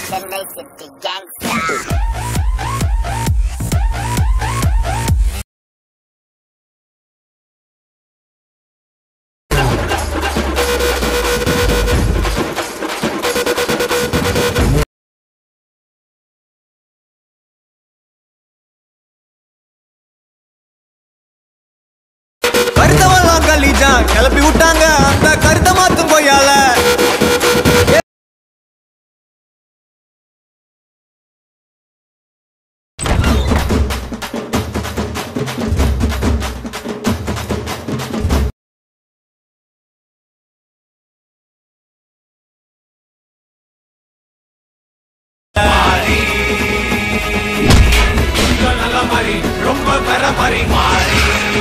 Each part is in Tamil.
Chennai City Gangsta. கருத்தவெல்லாம் கலீஜான் கிளப்பி விட்டாங்க அந்த கருத்தை மாத்தும் கொய்யால ரொம்ப பரபரி மாறி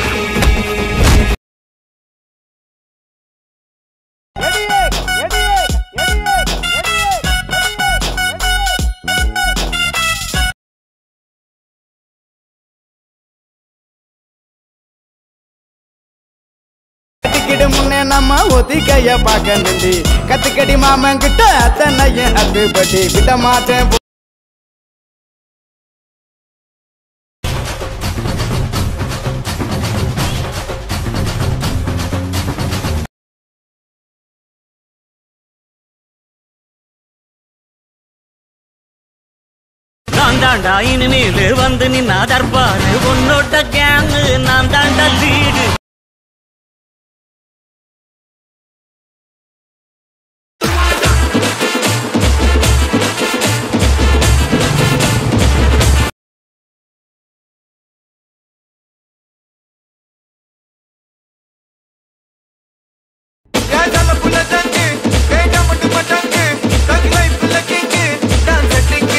கத்திக்கிட்டு முன்னே நம்ம ஒத்திக்கைய பார்க்க நின்றி கத்துக்கடி மாமன் கிட்ட அத்தனையும் அத்துப்பட்டி விட மாட்டேன் போ- நான் தாண்டா இனிமேல் வந்து நின்னா தர்பாரு உன்னோட கேங்கு நான் தாண்டா லீடு ஏஜால புள்ள தங்கு கேட்டா மட்டும் மட்டங்கு தங்கு லைஃப்ல கிங்கு டான்ஸ் செட்டிங்கு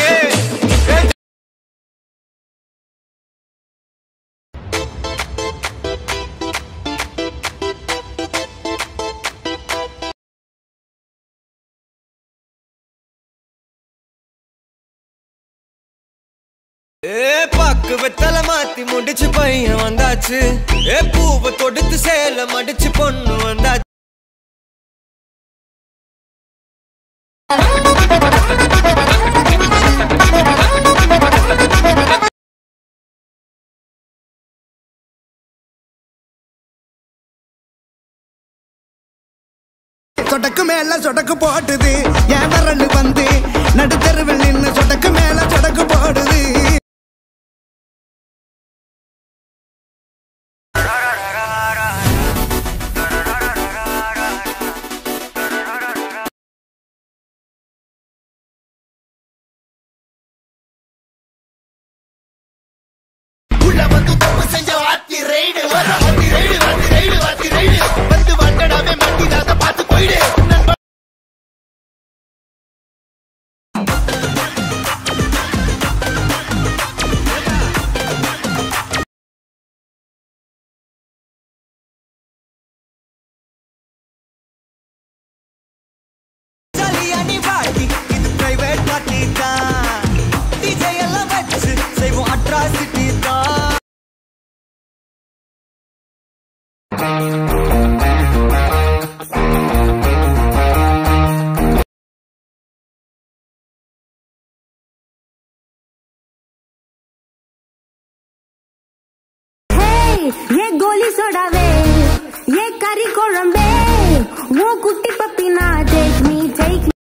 ஏ பாக்கு வெத்தல மாத்தி முடிச்சு பையன் வந்தாச்சு ஏ பூவை தொடுத்து சேல மடிச்சு பொண்ணு வந்தாச்சு சொடக்கு மேல சொடக்கு போடுது என் விரல் வந்து நடுத்தருவில் நின்னு சொடக்கு மேல சொடக்கு போடுது உள்ள வந்து தப்பு செஞ்ச வாத்தி ரைடு வர வாத்தி ரைடு வாத்தி ரைடு வாத்தி ரைடு வந்து வந்தடாவே மட்டிடாத பார்த்து போயிடு நண்பா ஜாலியா நீ வாடி இது பிரைவேட் பார்ட்டி தான் டிஜே எல்லாம் வச்சு செய்வோம் அட்ராசிட்டி தான் ये गोली सोडावे ये करी कोळंबे वो कुट्टी पप्पी ना take me take me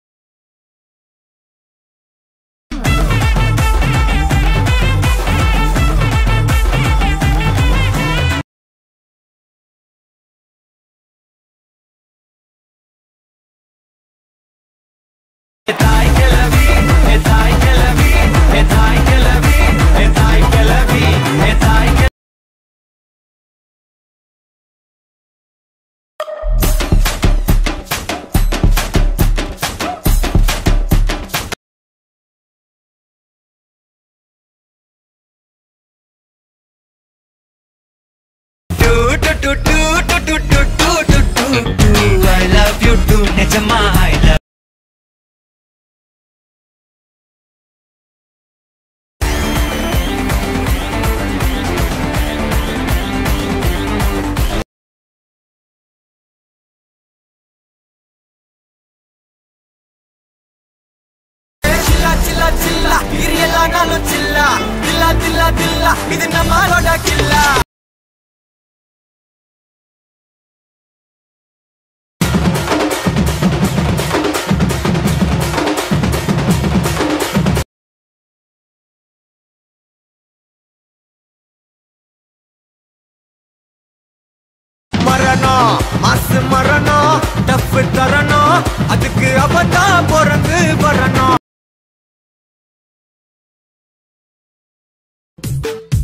ஏ சில்லா இரியலானாலும் சில்லா தில்லா தில்லா தில்லா இது நம்மளோட கில்லா மரணம் மாசு மரணம் டஃப் தரணும் அதுக்கு அவதான் பிறந்து வரணும்